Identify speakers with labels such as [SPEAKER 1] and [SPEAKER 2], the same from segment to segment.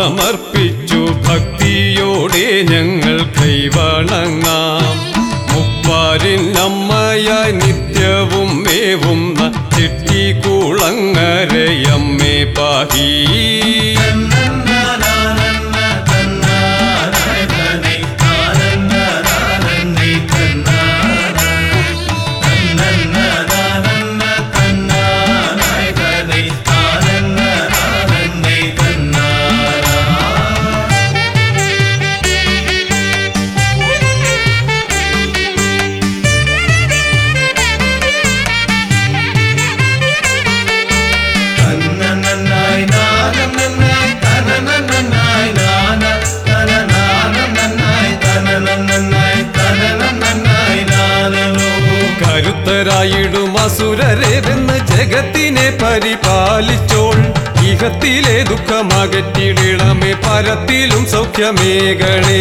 [SPEAKER 1] സമർപ്പിച്ചു ഭക്തിയോടെ ഞങ്ങൾ കൈവണങ്ങാം മുപ്പാരിനമ്മയായി നിത്യവും മേവുന്ന ചിട്ടിക്കുളങ്ങരയമ്മേ പാഹീ കരുത്തരായിടും അസുരരെന്ന് ജഗത്തിനെ പരിപാലിച്ചോൾ ഇഹത്തിലെ ദുഃഖമകറ്റിടണമേ പരത്തിലും സൗഖ്യമേകളേ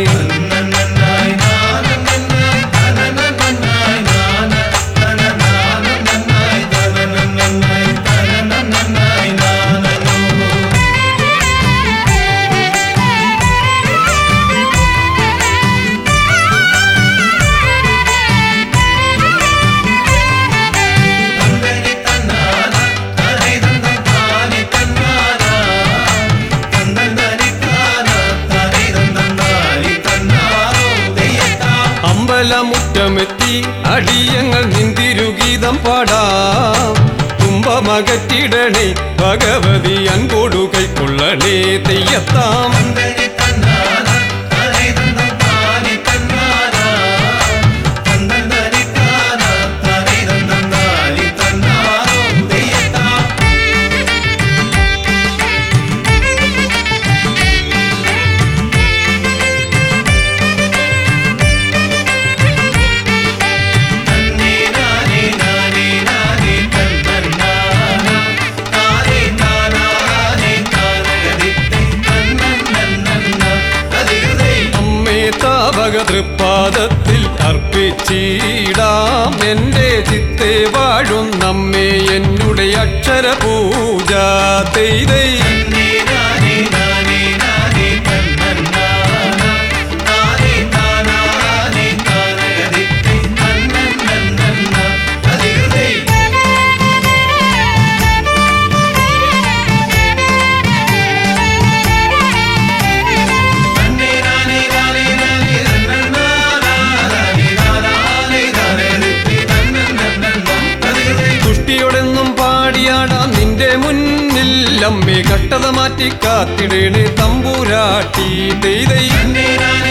[SPEAKER 1] അമ്പലമുറ്റമെത്തി അടിയങ്ങൾ നിന്തിരുഗീതം പാടാം കുംഭമകറ്റിടണേ ഭഗവതി അൻപോടു കൈക്കൊള്ളണേ തെയ്യത്താം അമ്മേ താവക തൃപ്പാദത്തിൽ അർപ്പിച്ചിടാം എൻ്റെ ചിത്തെ വാഴും നമ്മെ എന്നുടെ അക്ഷര പൂജ തെയ്തൈ തുഷ്ടിയോടെന്നും പാടിയാടാം നിന്റെ മുന്നിൽ അമ്മേ കട്ടത മാറ്റി കാത്തിടേണേ തമ്പൂരാട്ടി തെയ്തൈ